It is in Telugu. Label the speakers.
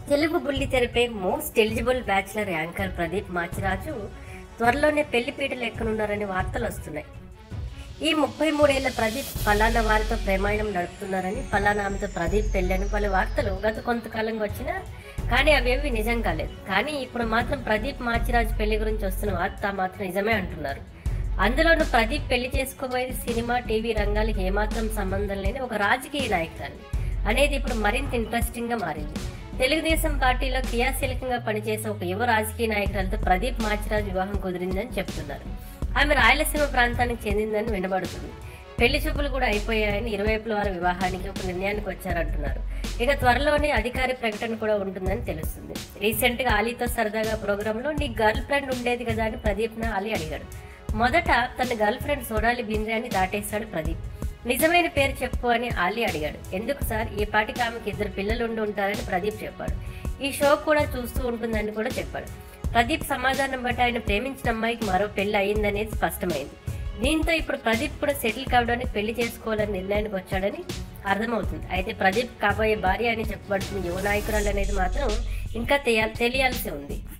Speaker 1: తెలుగు బుల్లి తెరపై most eligible bachelor anchor Pradeep Machiraju త్వరలోనే పెళ్లి పీటలు ఎక్కనున్నారని వార్తలు వస్తున్నాయి ఈ ముప్పై మూడేళ్ల ప్రదీప్ ఫలానా వారితో ప్రేమాయణం నడుపుతున్నారని ఫలానా ఆమెతో ప్రదీప్ పెళ్ళని పలు వార్తలు గత కొంతకాలంగా వచ్చినా కానీ అవేవి నిజం కాలేదు కానీ ఇప్పుడు మాత్రం ప్రదీప్ మాచిరాజు పెళ్లి గురించి వస్తున్న వార్త మాత్రం నిజమే అంటున్నారు అందులోనూ ప్రదీప్ పెళ్లి చేసుకోబోయేది సినిమా టీవీ రంగాలకు ఏమాత్రం సంబంధం లేని ఒక రాజకీయ నాయకురాలు అనేది ఇప్పుడు మరింత ఇంట్రెస్టింగ్ గా మారింది తెలుగుదేశం పార్టీలో క్రియాశీలకంగా పనిచేసే ఒక యువ రాజకీయ నాయకురాలతో ప్రదీప్ మాచిరాజు వివాహం కుదిరిందని చెప్తున్నారు ఆమె రాయలసీమ ప్రాంతానికి చెందిందని వినబడుతుంది పెళ్లి చూపులు కూడా అయిపోయాయని ఇరువైపుల వారి వివాహానికి ఒక నిర్ణయానికి వచ్చారంటున్నారు ఇక త్వరలోనే అధికారి ప్రకటన కూడా ఉంటుందని తెలుస్తుంది రీసెంట్ గా అలీతో సరదాగా ప్రోగ్రామ్ లో నీ గర్ల్ ఫ్రెండ్ ఉండేది కదా అని ప్రదీప్ న అలీ అడిగాడు మొదట తన గర్ల్ ఫ్రెండ్ సోనాలి బింద్రే అని దాటేశాడు ప్రదీప్ నిజమైన పేరు చెప్పు అని ఆలీ అడిగాడు ఎందుకు సార్ ఈ పాటికి ఆమెకి ఇద్దరు పిల్లలు ఉండి ఉంటారని ప్రదీప్ చెప్పాడు ఈ షో కూడా చూస్తూ ఉంటుందని కూడా చెప్పాడు ప్రదీప్ సమాధానం బట్టి ఆయన ప్రేమించిన అమ్మాయికి మరో పెళ్లి అయిందనేది స్పష్టమైంది దీంతో ఇప్పుడు ప్రదీప్ కూడా సెటిల్ కావడానికి పెళ్లి చేసుకోవాలని నిర్ణయానికి వచ్చాడని అర్థమవుతుంది అయితే ప్రదీప్ కాబోయే భార్య అని చెప్పబడుతున్న యువ నాయకురాలు అనేది మాత్రం ఇంకా తెలియాల్సి ఉంది